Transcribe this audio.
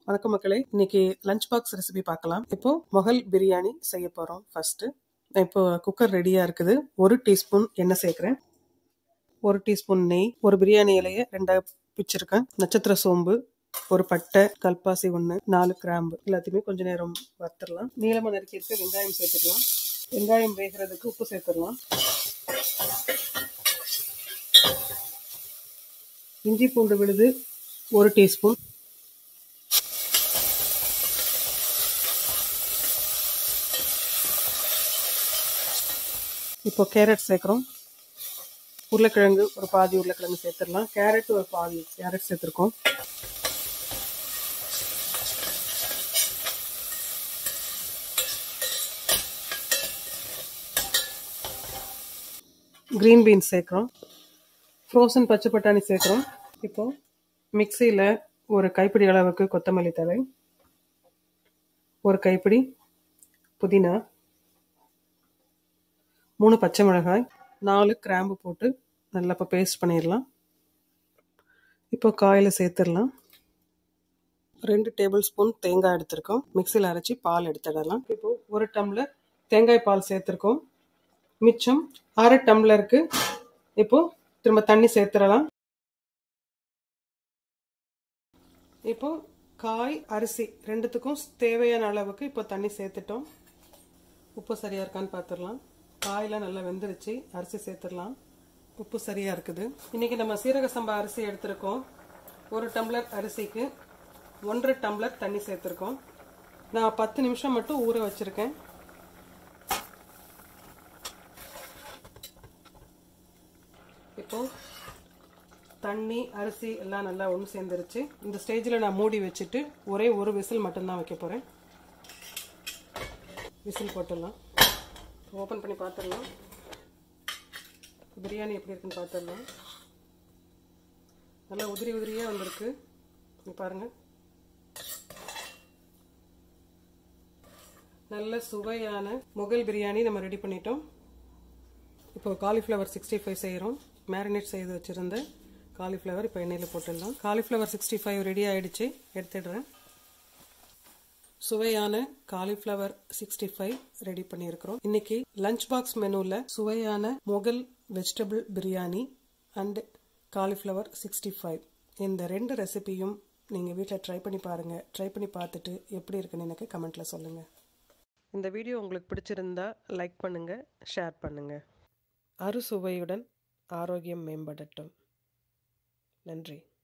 வணக்கம் மக்களே இன்னைக்கு லஞ்ச் பாக்ஸ் ரெசிபி பார்க்கலாம் இப்போ மொகல் பிரியாணி செய்ய போறோம் ஃபர்ஸ்ட் இப்போ குக்கர் ரெடியா இருக்குது ஒரு டீஸ்பூன் எண்ணெய் சேர்க்கிறேன் ஒரு டீஸ்பூன் நெய் ஒரு பிரியாணி இலையை ரெண்டா பிச்சிருக்கேன் நட்சத்திர சோம்பு ஒரு பட்டை கல்பாசி ஒன்று நாலு கிராம்பு எல்லாத்தையுமே கொஞ்ச நேரம் வறுத்துடலாம் நீளமாக நறுக்கி இருக்க வெங்காயம் சேர்த்துக்கலாம் வெங்காயம் வேகிறதுக்கு உப்பு சேர்த்துடலாம் இஞ்சி பூண்டு விழுது ஒரு டீஸ்பூன் இப்போ கேரட் சேர்க்குறோம் உருளைக்கிழங்கு ஒரு பாதி உருளைக்கிழங்கு சேர்த்துடலாம் கேரட் ஒரு பாதி கேரட் சேர்த்துருக்கோம் க்ரீன் பீன்ஸ் சேர்க்குறோம் ஃப்ரோசன் பச்சை பட்டாணி சேர்க்குறோம் இப்போ மிக்சியில் ஒரு கைப்பிடி அளவுக்கு கொத்தமல்லி தழை ஒரு கைப்பிடி புதினா மூணு பச்சை மிளகாய் நாலு கிராம்பு போட்டு நல்லா இப்போ பேஸ்ட் பண்ணிடலாம் இப்போ காயில் சேர்த்துடலாம் ரெண்டு டேபிள் ஸ்பூன் தேங்காய் எடுத்திருக்கோம் மிக்சியில் அரைச்சி பால் எடுத்துடலாம் இப்போ ஒரு டம்ளர் தேங்காய் பால் சேர்த்துருக்கோம் மிச்சம் அரை டம்ளருக்கு இப்போ திரும்ப தண்ணி சேர்த்துடலாம் இப்போ காய் அரிசி ரெண்டுத்துக்கும் தேவையான அளவுக்கு இப்போ தண்ணி சேர்த்துட்டோம் உப்பு சரியா இருக்கான்னு பார்த்துடலாம் காயெல்லாம் நல்லா வெந்துருச்சு அரிசி சேர்த்துடலாம் உப்பு சரியா இருக்குது இன்னைக்கு நம்ம சீரக சம்பா அரிசி எடுத்திருக்கோம் ஒரு டம்ளர் அரிசிக்கு ஒன்றரை டம்ளர் தண்ணி சேர்த்துருக்கோம் நான் பத்து நிமிஷம் மட்டும் ஊற வச்சிருக்கேன் இப்போ தண்ணி அரிசி எல்லாம் நல்லா ஒன்று சேர்ந்துருச்சு இந்த ஸ்டேஜில் நான் மூடி வச்சுட்டு ஒரே ஒரு விசில் மட்டும்தான் வைக்க போகிறேன் விசில் போட்டுடலாம் ஓப்பன் பண்ணி பார்த்துடலாம் பிரியாணி எப்படி இருக்குன்னு பார்த்துடலாம் நல்லா உதிரி உதிரியாக வந்திருக்கு நீ பாருங்கள் நல்ல சுவையான முகல் பிரியாணி நம்ம ரெடி பண்ணிட்டோம் இப்போ காலிஃப்ளவர் சிக்ஸ்டி ஃபைவ் செய்கிறோம் மேரினேட் செய்து வச்சுருந்த காலிஃப்ளவர் இப்போ எண்ணெயில் போட்டுடலாம் காலிஃப்ளவர் சிக்ஸ்டி ஃபைவ் ரெடி ஆகிடுச்சு எடுத்துடுறேன் சுவையான காலிஃப்ளவர் சிக்ஸ்டி ஃபைவ் ரெடி பண்ணியிருக்கிறோம் இன்னைக்கு லஞ்ச் பாக்ஸ் மெனுவில் சுவையான Mughal vegetable biryani and cauliflower sixty five இந்த ரெண்டு ரெசிபியும் நீங்கள் வீட்டில் ட்ரை பண்ணி பாருங்கள் ட்ரை பண்ணி பார்த்துட்டு எப்படி இருக்குன்னு எனக்கு கமெண்ட்டில் சொல்லுங்கள் இந்த வீடியோ உங்களுக்கு பிடிச்சிருந்தா லைக் பண்ணுங்கள் ஷேர் பண்ணுங்கள் அறுசுவையுடன் ஆரோக்கியம் மேம்படட்டும் நன்றி